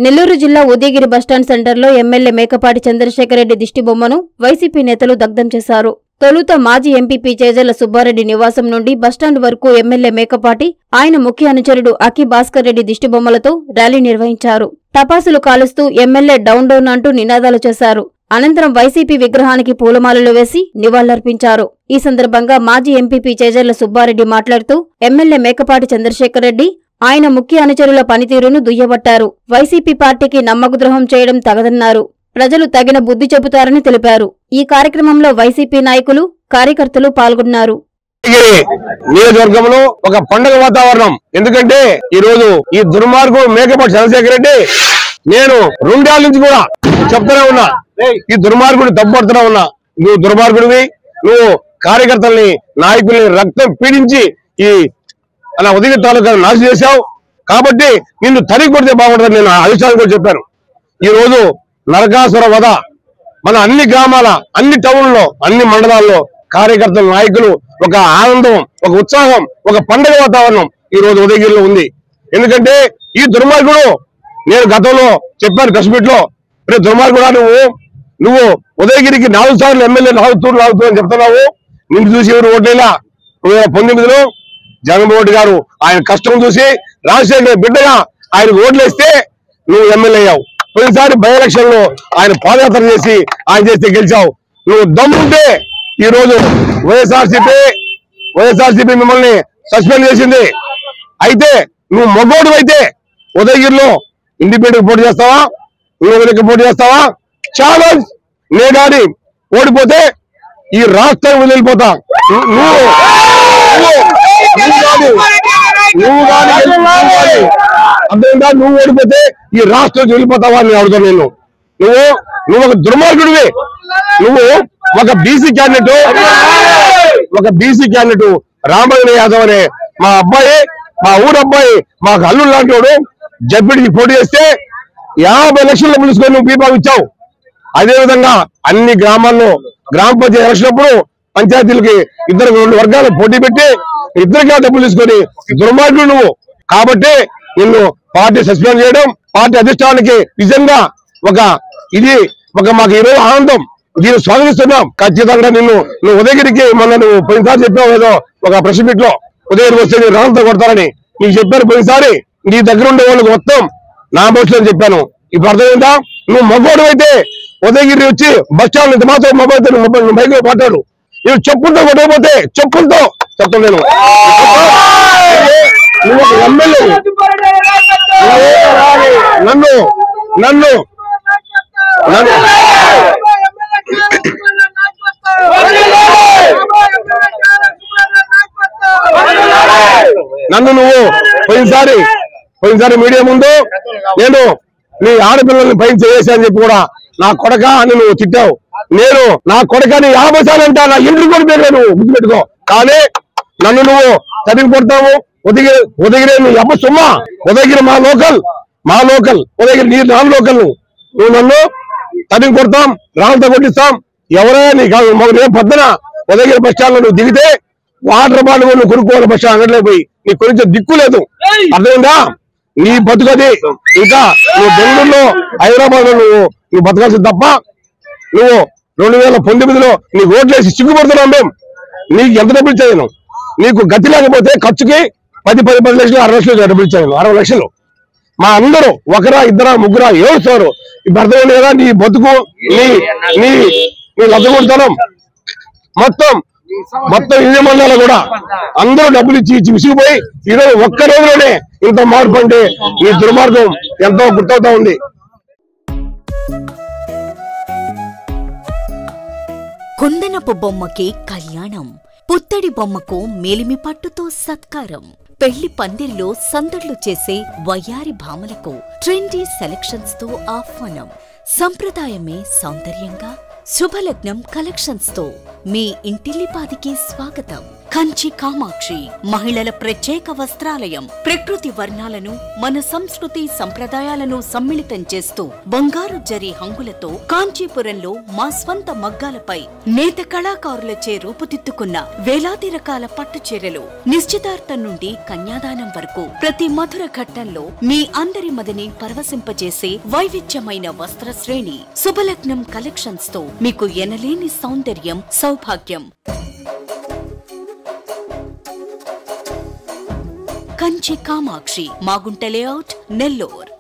నెల్లూరు జిల్లా ఉదయగిరి బస్టాండ్ సెంటర్లో ఎమ్మెల్యే మేకపాటి చంద్రశేఖరరెడ్డి దిష్టిబొమ్మను వైసీపీ నేతలు దగ్ధం చేశారు తొలుత మాజీ ఎంపీపీ చేజల సుబ్బారెడ్డి నివాసం నుండి బస్టాండ్ వరకు ఎమ్మెల్యే మేకపాటి ఆయన ముఖ్య అనుచరుడు అకి భాస్కర్ రెడ్డి దిష్టిబొమ్మలతో ర్యాలీ నిర్వహించారు టపాసులు కాలుస్తూ ఎమ్మెల్యే డౌన్ డౌన్ అంటూ నినాదాలు చేశారు అనంతరం వైసీపీ విగ్రహానికి పూలమాలలు వేసి నివాళులర్పించారు ఈ సందర్భంగా మాజీ ఎంపీపీ చేజర్ల సుబ్బారెడ్డి మాట్లాడుతూ ఎమ్మెల్యే మేకపాటి చంద్రశేఖరరెడ్డి ఆయన ముఖ్య అనుచరుల పనితీరును దుయ్యబట్టారు వైసీపీ పార్టీకి నమ్మకద్రోహం చేయడం తగదన్నారు ప్రజలు తగిన బుద్ధి చెబుతారని తెలిపారు ఈ కార్యక్రమంలో వైసీపీ నాయకులు కార్యకర్తలు పాల్గొన్నారు ఉదయగిరి నియోజకవర్గంలో ఒక పండుగ వాతావరణం ఎందుకంటే ఈ రోజు ఈ దుర్మార్గుడు మేకపాటి చంద్రశేఖర్ రెడ్డి నేను రెండేళ్ల నుంచి కూడా చెప్తూనే ఉన్నా ఈ దుర్మార్గుడు తప్పుడుతూనే ఉన్నా నువ్వు దుర్మార్గుడివి నువ్వు కార్యకర్తల్ని నాయకుల్ని రక్తం పీడించి ఈ అలా ఉదయ తాలూకా నాశనం చేశావు కాబట్టి నిన్ను తరిగి కొడితే బాగుంటుందని నేను అధిష్టానం కూడా చెప్పాను ఈ రోజు నరకాసుర వధ మన అన్ని గ్రామాల అన్ని టౌన్లో అన్ని మండలాల్లో కార్యకర్తల నాయకులు ఒక ఆనందం ఒక ఉత్సాహం ఒక పండగ వాతావరణం ఈ రోజు ఉదయగిరిలో ఉంది ఎందుకంటే ఈ దుర్మార్గుడు నేను గతంలో చెప్పాను కశ్మీర్ లో రే దుర్మార్గుడా నువ్వు నువ్వు ఉదయగిరికి నాలుగు సార్లు ఎమ్మెల్యే నాలుగు తూర్లు నాలుగు అని చెప్తున్నావు నిన్ను చూసి ఎవరు ఓట్లేలా రెండు వేల పంతొమ్మిదిలో జగన్మోహన్ రెడ్డి గారు ఆయన కష్టం చూసి రాజశేఖర బిడ్డగా ఆయనకు ఓట్లేస్తే నువ్వు ఎమ్మెల్యే అయ్యావు పోయినసారి బై ఎలక్షన్ లో ఆయన పాదయాత్ర చేసి ఆయన చేస్తే గెలిచావు నువ్వు దమ్ముంటే ఈ రోజు వైఎస్ఆర్సీపీ వైఎస్ఆర్సీపీ మిమ్మల్ని సస్పెండ్ చేసింది అయితే నువ్వు మగోడు అయితే ఉదయగిరిలో ఇండిపెండెంట్ పోటీ చేస్తావా నువ్వు పోటీ చేస్తావా ఛాలెంజ్ నేడాడి ఓడిపోతే ఈ రాష్ట్రం వదిలిపోతా నువ్వు నువ్వు నువ్వు కాదు నువ్వు కానీ నువ్వు కానీ అర్థమైందా నువ్వు ఓడిపోతే ఈ రాష్ట్రం వెళ్ళిపోతావా అని అడుగుతాను నేను నువ్వు నువ్వు ఒక దుర్మార్గుడివి నువ్వు ఒక బీసీ క్యాండిడేట్ ఒక బీసీ క్యాండిడేట్ రామయ్య యాదవ్ అనే మా అబ్బాయి మా ఊరు అబ్బాయి మాకు అల్లుడు లాంటి వాడు జడ్పీటీకి పోటీ చేస్తే యాభై లక్షల పిలుచుకొని నువ్వు బీపా ఇచ్చావు అదే విధంగా అన్ని గ్రామాల్లో గ్రామ పంచాయతీ ఎలక్షన్ అప్పుడు పంచాయతీలకి ఇద్దరు రెండు వర్గాలు పోటీ పెట్టి ఇద్దరిగా డబ్బులు తీసుకొని దుర్మార్గుడు నువ్వు కాబట్టి నిన్ను పార్టీ సస్పెండ్ చేయడం పార్టీ అధిష్టానానికి నిజంగా ఒక ఇది ఒక మాకు ఈరోజు ఆనందం దీన్ని స్వాగతిస్తున్నాం ఖచ్చితంగా నిన్ను నువ్వు ఉదయగిరికి మొన్న నువ్వు పోయినసారి చెప్పావు ఏదో ఒక ప్రెస్ మీట్ లో ఉదయగిరికి వస్తే నేను రాళ్ళతో కొడతారని నీకు చెప్పాను పోయినసారి నీ దగ్గర ఉండే వాళ్ళకి మొత్తం నా బస్సులో చెప్పాను ఇప్పుడు అర్థమైందా నువ్వు మగోడు అయితే ఉదయగిరి వచ్చి బస్ స్టాండ్ ఇంత మాత్రం మొబైల్ నువ్వు మొబైల్ నువ్వు బైక్ మాట్లాడు నువ్వు చెప్పులతో కొట్టకపోతే చెప్పులతో చెప్తాను నేను నువ్వు ఒక ఎమ్మెల్యే నన్ను నన్ను నన్ను నన్ను నువ్వు పోయినసారి పోయినసారి మీడియా ముందు నేను నీ ఆడపిల్లల్ని పైన చేసి అని చెప్పి కూడా నా కొడక అని నువ్వు తిట్టావు నేను నా కొడకని యాభై సార్లు అంటా నా ఇంటికి కూడా పేరు నువ్వు గుర్తుపెట్టుకో కానీ నన్ను నువ్వు చదివి కొడతావు ఉదగిరి ఉదగిరి నీ అమ్మ సుమ్మా ఉదగిరి మా లోకల్ మా లోకల్ ఉదగిరి నీ నాన్ లోకల్ నువ్వు నువ్వు నన్ను చదివి కొడతాం రాళ్ళతో కొట్టిస్తాం ఎవరైనా నీకు మాకు రేపు పొద్దున ఉదగిరి బస్ స్టాండ్ లో నువ్వు దిగితే వాటర్ బాటిల్ కూడా నువ్వు కొనుక్కోవాలి బస్ స్టాండ్ అంగట్లో పోయి నీకు కొంచెం దిక్కు లేదు అర్థమైందా నీ బతుకది ఇంకా నువ్వు బెంగళూరులో హైదరాబాద్ లో నువ్వు నువ్వు బతకాల్సింది తప్ప నువ్వు రెండు వేల పంతొమ్మిదిలో నీకు ఓట్లేసి సిగ్గుపడుతున్నావు మేము నీకు ఎంత డబ్బులు ఇచ్చాను నీకు గతి లేకపోతే ఖర్చుకి పది పది పది లక్షలు అరవై లక్షలు డబ్బులు ఇచ్చాను అరవై లక్షలు మా అందరూ ఒకరా ఇద్దరా ముగ్గురా ఏడుస్తారు ఇప్పుడు అర్థమైంది కదా నీ బతుకు నీ నీ నీ లద్దగొడతనం మొత్తం మొత్తం ఇదే మండలాలు కూడా అందరూ డబ్బులు ఇచ్చి ఇచ్చి విసిగిపోయి ఈరోజు ఒక్క రోజులోనే ఇంత మార్పు అంటే ఈ దుర్మార్గం ఎంతో గుర్తవుతా ఉంది కుందనపు బొమ్మకి కళ్యాణం పుత్తడి బొమ్మకు మేలిమి పట్టుతో సత్కారం పెళ్లి పందిర్లో సందడ్లు చేసే వయ్యారి భామలకు ట్రెండీ సెలక్షన్స్ తో ఆహ్వానం సంప్రదాయమే సౌందర్యంగా శుభలగ్నం కలెక్షన్స్ తో మీ ఇంటిల్లిపాదికి స్వాగతం కంచి కామాక్షి మహిళల ప్రత్యేక వస్త్రాలయం ప్రకృతి వర్ణాలను మన సంస్కృతి సంప్రదాయాలను సమ్మిళితం చేస్తూ బంగారు జరి హంగులతో కాంచీపురంలో మా స్వంత మగ్గాలపై నేత కళాకారులచే రూపుదిద్దుకున్న వేలాది రకాల పట్టు చీరలు నిశ్చితార్థం నుండి కన్యాదానం వరకు ప్రతి మధుర ఘట్టంలో మీ అందరి మదిని పరవశింపజేసే వైవిధ్యమైన వస్త్ర శ్రేణి శుభలగ్నం కలెక్షన్స్ తో మీకు ఎనలేని సౌందర్యం సౌభాగ్యం కంచి కామాక్షి మాగుంట లేఅవుట్ నెల్లూర్